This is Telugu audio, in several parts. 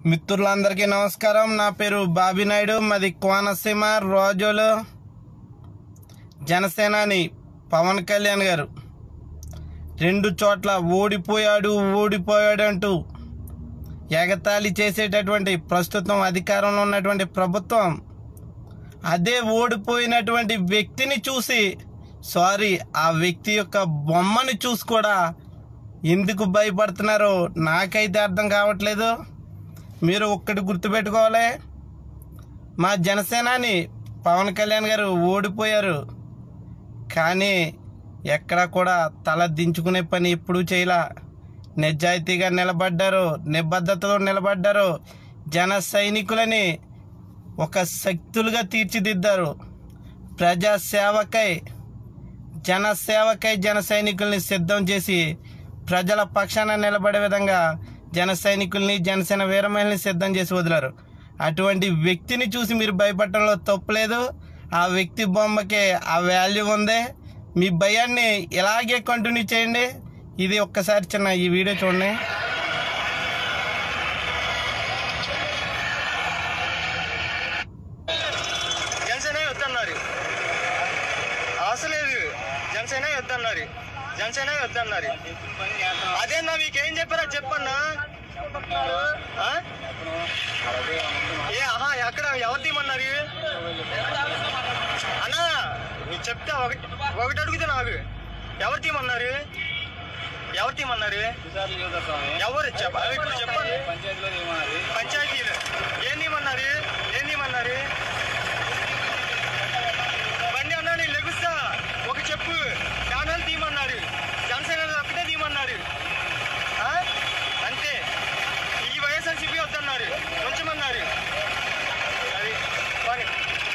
మిత్రులందరికీ నమస్కారం నా పేరు బాబీ నాయుడు మాది కోనసీమ రోజులు జనసేనాని పవన్ కళ్యాణ్ గారు రెండు చోట్ల ఓడిపోయాడు ఓడిపోయాడు అంటూ ఎగతాళి చేసేటటువంటి ప్రస్తుతం అధికారంలో ఉన్నటువంటి ప్రభుత్వం అదే ఓడిపోయినటువంటి వ్యక్తిని చూసి సారీ ఆ వ్యక్తి యొక్క బొమ్మని చూసి కూడా ఎందుకు భయపడుతున్నారో నాకైతే అర్థం కావట్లేదు మీరు ఒక్కటి గుర్తుపెట్టుకోవాలి మా జనసేనాని పవన్ కళ్యాణ్ గారు ఓడిపోయారు కానీ ఎక్కడ కూడా తల దించుకునే పని ఎప్పుడూ చేయలా నిజాయితీగా నిలబడ్డారు నిబద్ధతతో నిలబడ్డారు జన సైనికులని ఒక శక్తులుగా తీర్చిదిద్దారు ప్రజా సేవకై జన సేవకై జన సైనికుల్ని సిద్ధం చేసి ప్రజల పక్షాన నిలబడే విధంగా జన సైనికుల్ని జనసేన వీరమహిళని సిద్ధం చేసి వదిలారు అటువంటి వ్యక్తిని చూసి మీరు భయపడటంలో తప్పులేదు ఆ వ్యక్తి బొమ్మకి ఆ వాల్యూ ఉంది మీ భయాన్ని ఇలాగే కంటిన్యూ చేయండి ఇది ఒక్కసారి చిన్న ఈ వీడియో చూడండి జనసేన వద్దన్నారు అవసరం లేదు జనసేన వద్దన్నారు జనసేన వద్దన్నారు అదేనా మీకేం చెప్పారో చెప్పన్నా ఆ? ఏ ఆహా ఎక్కడ ఎవరు తీమన్నారు అన్నా మీరు చెప్తే ఒకటి ఒకటి అడుగుతా నాకు ఎవరు తీమన్నారు ఎవరు తీమన్నారు ఎవరు చెప్ప ఇప్పుడు చెప్పండి పంచాయతీలు ఏం తీమన్నారు ఏం తీమన్నారు బండి అన్నా నేను లెగుస్తా ఒక చెప్పు ఛానల్ తీయమన్నారు జనసేన ఒక్కటే తీయమన్నారు ఆ? అంతే ఈ వైఎస్ఆర్సీపీ వద్దన్నారు ఉంచమన్నారు అది బాగా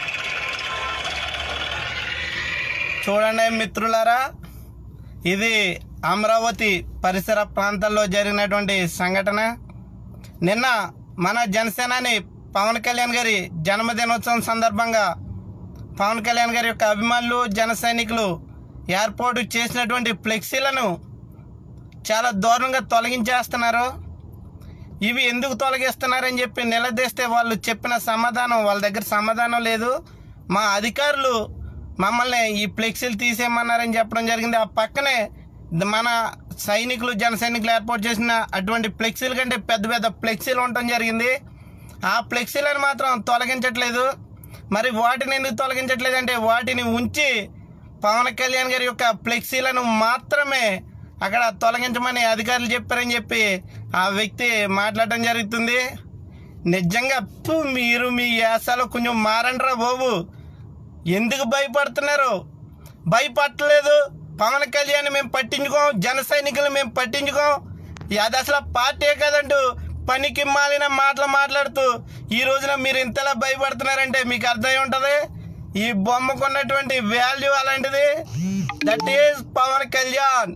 చూడండి మిత్రులారా ఇది అమరావతి పరిసర ప్రాంతాల్లో జరిగినటువంటి సంఘటన నిన్న మన జనసేనాని పవన్ కళ్యాణ్ గారి జన్మదినోత్సవం సందర్భంగా పవన్ కళ్యాణ్ గారి యొక్క అభిమానులు జన సైనికులు ఏర్పాటు చేసినటువంటి ఫ్లెక్సీలను చాలా దారుణంగా తొలగించేస్తున్నారు ఇవి ఎందుకు తొలగిస్తున్నారని చెప్పి నిలదీస్తే వాళ్ళు చెప్పిన సమాధానం వాళ్ళ దగ్గర సమాధానం లేదు మా అధికారులు మమ్మల్ని ఈ ఫ్లెక్సీలు తీసేయమన్నారని చెప్పడం జరిగింది ఆ పక్కనే ద- మన సైనికులు జన సైనికులు ఏర్పాటు చేసిన అటువంటి ఫ్లెక్సీల కంటే పెద్ద పెద్ద ఫ్లెక్సీలు ఉండటం జరిగింది ఆ ఫ్లెక్సీలను మాత్రం తొలగించట్లేదు మరి వాటిని ఎందుకు తొలగించట్లేదు అంటే వాటిని ఉంచి పవన్ కళ్యాణ్ గారి యొక్క ఫ్లెక్సీలను మాత్రమే అక్కడ తొలగించమని అధికారులు చెప్పారని చెప్పి ఆ వ్యక్తి మాట్లాడటం జరుగుతుంది నిజంగా ఫు, మీరు మీ యాసలో కొంచెం మారండిరా బాబు ఎందుకు భయపడుతున్నారు భయపడలేదు పవన్ కళ్యాణ్ మేము పట్టించుకోం జన సైనికులు మేము పట్టించుకోం ఇది అది అసలు పార్టీ కదంటూ పనికి మాలిన మాటలు మాట్లాడుతూ ఈ రోజున మీరు ఇంతలా భయపడుతున్నారంటే మీకు అర్థమై ఉంటుంది ఈ బొమ్మకు ఉన్నటువంటి వాల్యూ అలాంటిది దట్ ఈజ్ పవన్ కళ్యాణ్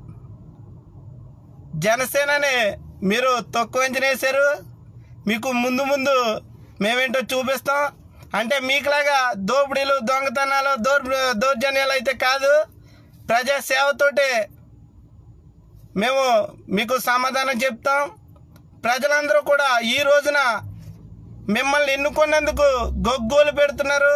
జనసేనని మీరు తక్కువ అంచనా వేశారు మీకు ముందు ముందు మేమేంటో చూపిస్తాం అంటే మీకులాగా దోపిడీలు దొంగతనాలు దౌర్ దౌర్జన్యాలు అయితే కాదు ప్రజా సేవతోటే మేము మీకు సమాధానం చెప్తాం ప్రజలందరూ కూడా ఈ రోజున మిమ్మల్ని ఎన్నుకున్నందుకు గొగ్గోలు పెడుతున్నారు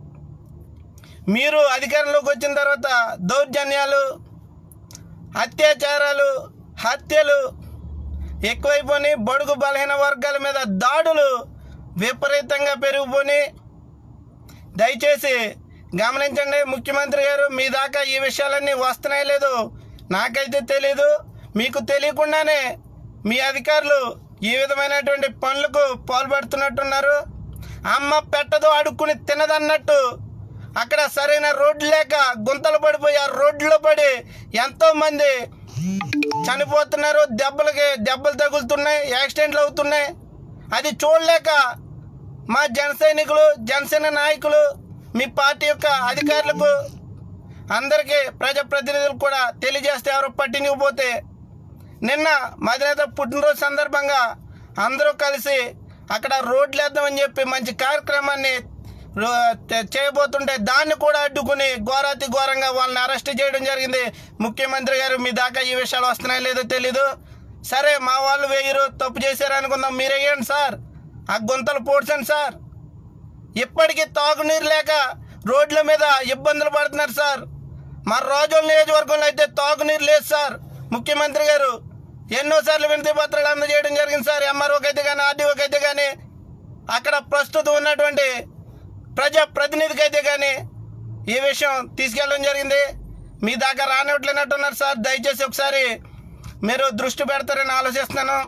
మీరు అధికారంలోకి వచ్చిన తర్వాత దౌర్జన్యాలు అత్యాచారాలు హత్యలు ఎక్కువైపోయి బడుగు బలహీన వర్గాల మీద దాడులు విపరీతంగా పెరిగిపోయి దయచేసి గమనించండి ముఖ్యమంత్రి గారు మీ దాకా ఈ విషయాలన్నీ వస్తున్నాయి లేదు నాకైతే తెలీదు మీకు తెలియకుండానే మీ అధికారులు ఈ విధమైనటువంటి పనులకు పాల్పడుతున్నట్టున్నారు అమ్మ పెట్టదో అడుక్కుని తినదన్నట్టు అక్కడ సరైన రోడ్లు లేక గుంతలు పడిపోయి ఆ రోడ్లో పడి ఎంతో మంది చనిపోతున్నారు దెబ్బలకి దెబ్బలు తగులుతున్నాయి యాక్సిడెంట్లు అవుతున్నాయి అది చూడలేక మా జన సైనికులు జనసేన నాయకులు మీ పార్టీ యొక్క అధికారులకు అందరికీ ప్రజాప్రతినిధులు కూడా తెలియజేస్తే ఎవరు పట్టించుకుపోతే నిన్న మధినేత పుట్టినరోజు సందర్భంగా అందరూ కలిసి అక్కడ రోడ్లు వేద్దామని చెప్పి మంచి కార్యక్రమాన్ని రో- తే- చేయబోతుంటే దాన్ని కూడా అడ్డుకుని ఘోరాతి ఘోరంగా వాళ్ళని అరెస్ట్ చేయడం జరిగింది ముఖ్యమంత్రి గారు మీ దాకా ఈ విషయాలు వస్తున్నాయో లేదో తెలీదు సరే మా వాళ్ళు వేయరు తప్పు చేశారు అనుకుందాం మీరే వేయండి సార్ ఆ గుంతలు పోడ్చండి సార్ ఇప్పటికీ తాగునీరు లేక రోడ్ల మీద ఇబ్బందులు పడుతున్నారు సార్ మా రోజుల నియోజకవర్గంలో అయితే తాగునీరు లేదు సార్ ముఖ్యమంత్రి గారు ఎన్నోసార్లు వినతి పత్రాలు అందజేయడం జరిగింది సార్ ఎంఆర్ఓకి అయితే కానీ ఆర్డీఓకి అయితే కానీ అక్కడ ప్రస్తుతం ఉన్నటువంటి ప్రజా ప్రతినిధికి అయితే కానీ ఈ విషయం తీసుకెళ్ళడం జరిగింది మీ దాకా రానివ్వట్లేనట్టున్నారు సార్ దయచేసి ఒకసారి మీరు దృష్టి పెడతారని ఆలోచిస్తున్నాను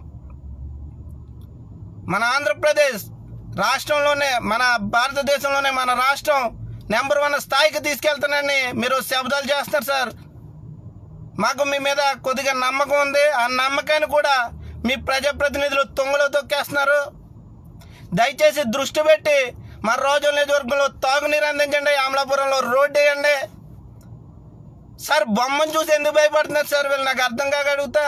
మన ఆంధ్రప్రదేశ్ రాష్ట్రంలోనే మన భారతదేశంలోనే మన రాష్ట్రం నెంబర్ వన్ స్థాయికి తీసుకెళ్తానని మీరు శబ్దాలు చేస్తారు సార్ మాకు మీ మీద కొద్దిగా నమ్మకం ఉంది ఆ నమ్మకాన్ని కూడా మీ ప్రజాప్రతినిధులు తొంగలో తొక్కేస్తున్నారు దయచేసి దృష్టి పెట్టి మా రోజుల నియోజకవర్గంలో తాగునీరు అందించండి అమలాపురంలో రోడ్డు వేయండి సార్ బొమ్మను చూసి ఎందుకు భయపడుతున్నారు సార్ వీళ్ళు నాకు అర్థం కాక అడుగుతా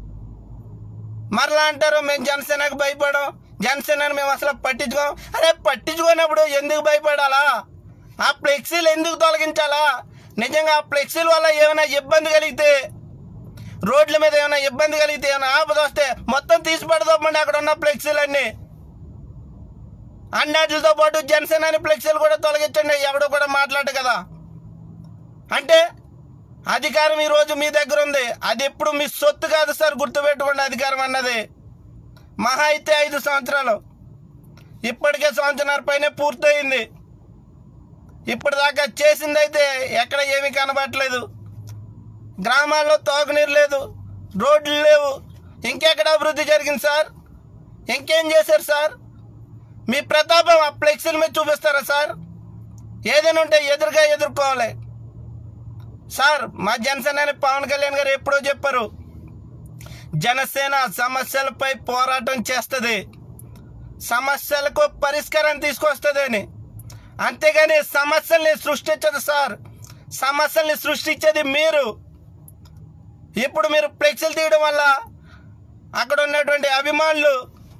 మరలా అంటారు మేము జనసేనకు భయపడం జనసేనని మేము అసలు పట్టించుకోం అరే పట్టించుకున్నప్పుడు ఎందుకు భయపడాలా ఆ ఫ్లెక్సీలు ఎందుకు తొలగించాలా నిజంగా ఆ ఫ్లెక్సీల వల్ల ఏమైనా ఇబ్బంది కలిగితే రోడ్ల మీద ఏమైనా ఇబ్బంది కలిగితే ఏమైనా ఆపద వస్తే మొత్తం తీసి పడదోపండి అక్కడ ఉన్న ఫ్లెక్సీలన్నీ అన్నిటితో పాటు జనసేన అని ఫ్లెక్సీలు కూడా తొలగించండి ఎవడో కూడా మాట్లాడు కదా అంటే అధికారం ఈ రోజు మీ దగ్గర ఉంది అది ఎప్పుడు మీ సొత్తు కాదు సార్ గుర్తుపెట్టుకోండి అధికారం అన్నది మహా అయితే ఐదు సంవత్సరాలు ఇప్పటికే సంవత్సరాల పైనే పూర్తయింది ఇప్పటిదాకా చేసింది అయితే ఎక్కడ ఏమీ కనబడట్లేదు గ్రామాల్లో తాగునీరు లేదు రోడ్లు లేవు ఇంకెక్కడ అభివృద్ధి జరిగింది సార్ ఇంకేం చేశారు సార్ మీ ప్రతాపం ఆ ఫ్లెక్సీల మీద చూపిస్తారా సార్ ఏదైనా ఉంటే ఎదురుగా ఎదుర్కోవాలి సార్ మా జనసేన అని పవన్ కళ్యాణ్ గారు ఎప్పుడో చెప్పారు జనసేన సమస్యలపై పోరాటం చేస్తుంది సమస్యలకు పరిష్కారం తీసుకొస్తుంది అని అంతేగాని సమస్యల్ని సృష్టించదు సార్ సమస్యల్ని సృష్టించేది మీరు ఇప్పుడు మీరు ఫ్లెక్సీలు తీయడం వల్ల అక్కడ ఉన్నటువంటి అభిమానులు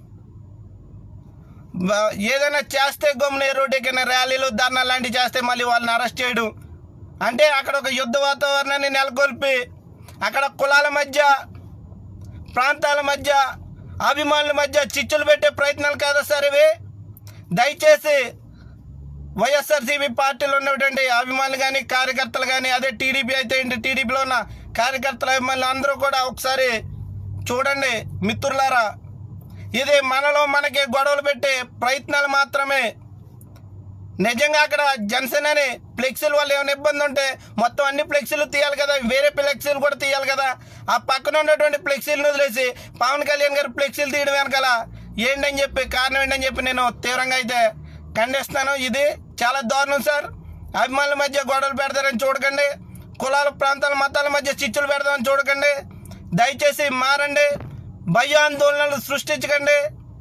బ- ఏదైనా చేస్తే గమ్మున రోడ్డు ఎక్కిన ర్యాలీలు ధర్నా లాంటివి చేస్తే మళ్ళీ వాళ్ళని అరెస్ట్ చేయడం అంటే అక్కడ ఒక యుద్ధ వాతావరణాన్ని నెలకొల్పి అక్కడ కులాల మధ్య ప్రాంతాల మధ్య అభిమానుల మధ్య చిచ్చులు పెట్టే ప్రయత్నాలు కాదా సార్ ఇవి దయచేసి వైఎస్ఆర్సీపీ పార్టీలో ఉన్నటువంటి అభిమానులు కానీ కార్యకర్తలు కానీ అదే టీడీపీ అయితే ఏంటి టీడీపీలో ఉన్న కార్యకర్తల అభిమానులు అందరూ కూడా ఒకసారి చూడండి మిత్రులారా ఇది మనలో మనకి గొడవలు పెట్టే ప్రయత్నాలు మాత్రమే నిజంగా అక్కడ జనసేనని ఫ్లెక్సీల వల్ల ఏమైనా ఇబ్బంది ఉంటే మొత్తం అన్ని ఫ్లెక్సీలు తీయాలి కదా వేరే ఫ్లెక్సీలు కూడా తీయాలి కదా ఆ పక్కన ఉన్నటువంటి ఫ్లెక్సీలను వదిలేసి పవన్ కళ్యాణ్ గారు ఫ్లెక్సీలు తీయడం వెనకాల ఏంటని చెప్పి కారణం ఏంటని చెప్పి నేను తీవ్రంగా అయితే ఖండిస్తున్నాను ఇది చాలా దారుణం సార్ అభిమానుల మధ్య గొడవలు పెడతారని చూడకండి కులాల ప్రాంతాల మతాల మధ్య చిచ్చులు పెడతామని చూడకండి దయచేసి మారండి భయాందోళనలు సృష్టించకండి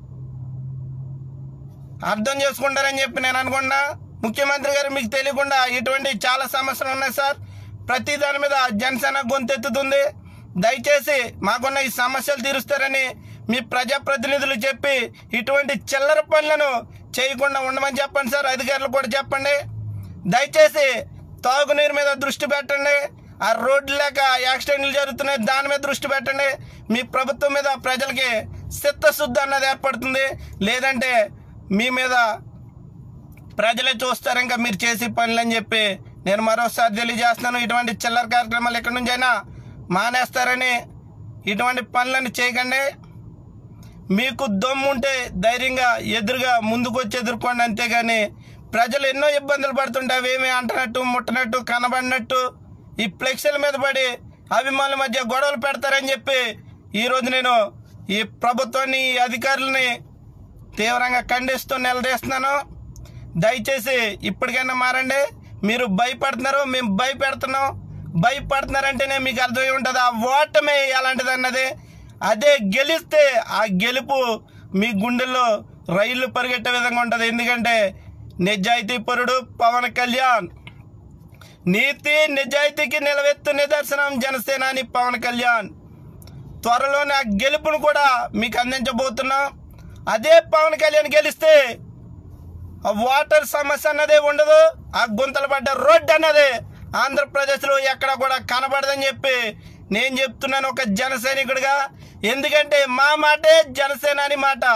అర్థం చేసుకుంటారని చెప్పి నేను అనుకున్నా ముఖ్యమంత్రి గారు మీకు తెలియకుండా ఇటువంటి చాలా సమస్యలు ఉన్నాయి సార్ ప్రతి దాని మీద జనసేన గొంతెత్తుతుంది దయచేసి మాకున్న ఈ సమస్యలు తీరుస్తారని మీ ప్రజాప్రతినిధులు చెప్పి ఇటువంటి చిల్లర పనులను చేయకుండా ఉండమని చెప్పండి సార్ అధికారులు కూడా చెప్పండి దయచేసి తాగునీరు మీద దృష్టి పెట్టండి ఆ రోడ్లు లేక యాక్సిడెంట్లు జరుగుతున్నాయి దాని మీద దృష్టి పెట్టండి మీ ప్రభుత్వం మీద ప్రజలకి చిత్తశుద్ధి అన్నది ఏర్పడుతుంది లేదంటే మీ మీద ప్రజలే చూస్తారు ఇంకా మీరు చేసే పనులు అని చెప్పి నేను మరోసారి తెలియజేస్తున్నాను ఇటువంటి చిల్లర కార్యక్రమాలు ఎక్కడి నుంచైనా మానేస్తారని ఇటువంటి పనులను చేయకండి మీకు దమ్ము ఉంటే ధైర్యంగా ఎదురుగా ముందుకు వచ్చి ఎదుర్కోండి అంతేగాని ప్రజలు ఎన్నో ఇబ్బందులు పడుతుంటే అవేమి అంటనట్టు ముట్టనట్టు కనబడినట్టు ఈ ఫ్లెక్సీల మీద పడి అభిమానుల మధ్య గొడవలు పెడతారని చెప్పి ఈరోజు నేను ఈ ప్రభుత్వాన్ని ఈ అధికారులని తీవ్రంగా ఖండిస్తూ నిలదీస్తున్నాను దయచేసి ఇప్పటికైనా మారండి మీరు భయపడుతున్నారు మేము భయపెడుతున్నాం భయపడుతున్నారంటేనే మీకు అర్థమై ఉంటుంది ఆ ఓటమి ఎలాంటిది అన్నది అదే గెలిస్తే ఆ గెలుపు మీ గుండెల్లో రైళ్లు పరిగెట్టే విధంగా ఉంటుంది ఎందుకంటే నిజాయితీ పరుడు పవన్ కళ్యాణ్ నీతి నిజాయితీకి నిలవెత్తు నిదర్శనం జనసేనాని పవన్ కళ్యాణ్ త్వరలోనే ఆ గెలుపును కూడా మీకు అందించబోతున్నాం అదే పవన్ కళ్యాణ్ గెలిస్తే ఆ వాటర్ సమస్య అన్నదే ఉండదు ఆ గుంతలు పడ్డ రోడ్డు అన్నది ఆంధ్రప్రదేశ్లో ఎక్కడ కూడా కనబడదని చెప్పి నేను చెప్తున్నాను ఒక జన సైనికుడిగా ఎందుకంటే మా మాటే జనసేన అని మాట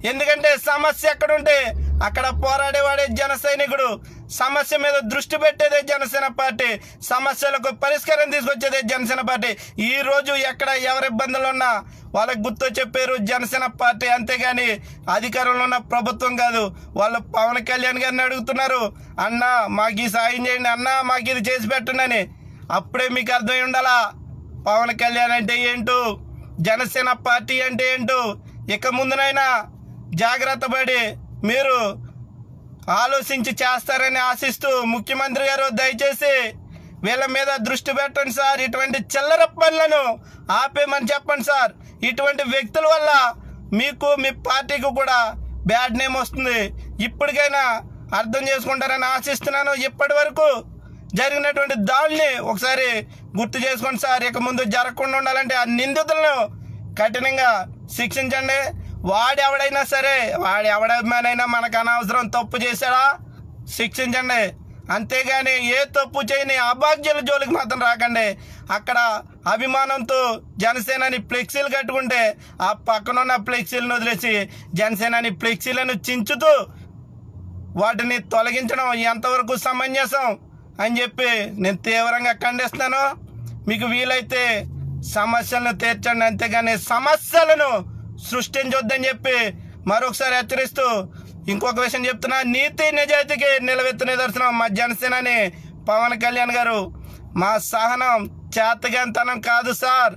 ఎందుకంటే సమస్య ఎక్కడుంటే అక్కడ పోరాడేవాడే జన సైనికుడు సమస్య మీద దృష్టి పెట్టేదే జనసేన పార్టీ సమస్యలకు పరిష్కారం తీసుకొచ్చేదే జనసేన పార్టీ ఈ రోజు ఎక్కడ ఎవరి ఇబ్బందులు ఉన్నా వాళ్ళకి గుర్తు చెప్పారు జనసేన పార్టీ అంతేగాని అధికారంలో ఉన్న ప్రభుత్వం కాదు వాళ్ళు పవన్ కళ్యాణ్ గారిని అడుగుతున్నారు అన్నా మాకు ఈ సాయం చేయండి అన్నా మాకు ఇది చేసి పెట్టండి అని అప్పుడే మీకు అర్థమై ఉండాలా పవన్ కళ్యాణ్ అంటే ఏంటో జనసేన పార్టీ అంటే ఏంటో ఇక ముందునైనా జాగ్రత్త పడి మీరు ఆలోచించి చేస్తారని ఆశిస్తూ ముఖ్యమంత్రి గారు దయచేసి వీళ్ళ మీద దృష్టి పెట్టండి సార్ ఇటువంటి చిల్లర పనులను ఆపేమని చెప్పండి సార్ ఇటువంటి వ్యక్తుల వల్ల మీకు మీ పార్టీకి కూడా బ్యాడ్ నేమ్ వస్తుంది ఇప్పటికైనా అర్థం చేసుకుంటారని ఆశిస్తున్నాను ఇప్పటి వరకు జరిగినటువంటి దాడిని ఒకసారి గుర్తు చేసుకోండి సార్ ఇక ముందు జరగకుండా ఉండాలంటే ఆ నిందితులను కఠినంగా శిక్షించండి వాడు ఎవడైనా సరే వాడు ఎవడమైనా మనకు అనవసరం తప్పు చేశాడా శిక్షించండి అంతేగాని ఏ తప్పు చేయని అభాగ్యుల జోలికి మాత్రం రాకండి అక్కడ అభిమానంతో జనసేనని ఫ్లెక్సీలు కట్టుకుంటే ఆ పక్కనున్న ఫ్లెక్సీలను వదిలేసి జనసేనని ఫ్లెక్సీలను చించుతూ వాటిని తొలగించడం ఎంతవరకు సమంజసం అని చెప్పి నేను తీవ్రంగా ఖండిస్తున్నాను మీకు వీలైతే సమస్యలను తీర్చండి అంతేగాని సమస్యలను సృష్టించొద్దని చెప్పి మరొకసారి హెచ్చరిస్తూ ఇంకొక విషయం చెప్తున్నా నీతి నిజాయితీకి నిలవెత్తు నిదర్శనం మా జనసేనని పవన్ కళ్యాణ్ గారు మా సహనం చేతగాంతనం కాదు సార్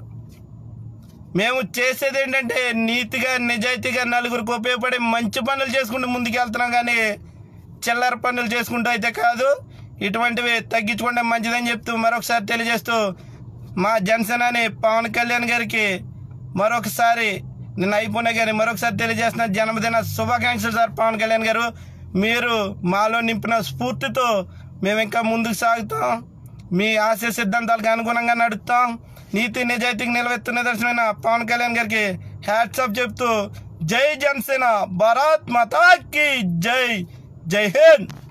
మేము చేసేది ఏంటంటే నీతిగా నిజాయితీగా నలుగురికి ఉపయోగపడే మంచి పనులు చేసుకుంటూ ముందుకు వెళ్తున్నాం కానీ చిల్లర పనులు చేసుకుంటూ అయితే కాదు ఇటువంటివి తగ్గించుకుంటే మంచిదని చెప్తూ మరొకసారి తెలియజేస్తూ మా జనసేనని పవన్ కళ్యాణ్ గారికి మరొకసారి నేను అయిపోయినా గారి మరొకసారి తెలియజేస్తున్న జన్మదిన శుభాకాంక్షలు సార్ పవన్ కళ్యాణ్ గారు మీరు మాలో నింపిన స్ఫూర్తితో మేము ఇంకా ముందుకు సాగుతాం మీ ఆశయ సిద్ధాంతాలకు అనుగుణంగా నడుస్తాం నీతి నిజాయితీకి నిలవెత్తు నిదర్శనమైన పవన్ కళ్యాణ్ గారికి హ్యాట్సాప్ చెప్తూ జై జనసేన భారత్ మాతాకి జై జై హింద్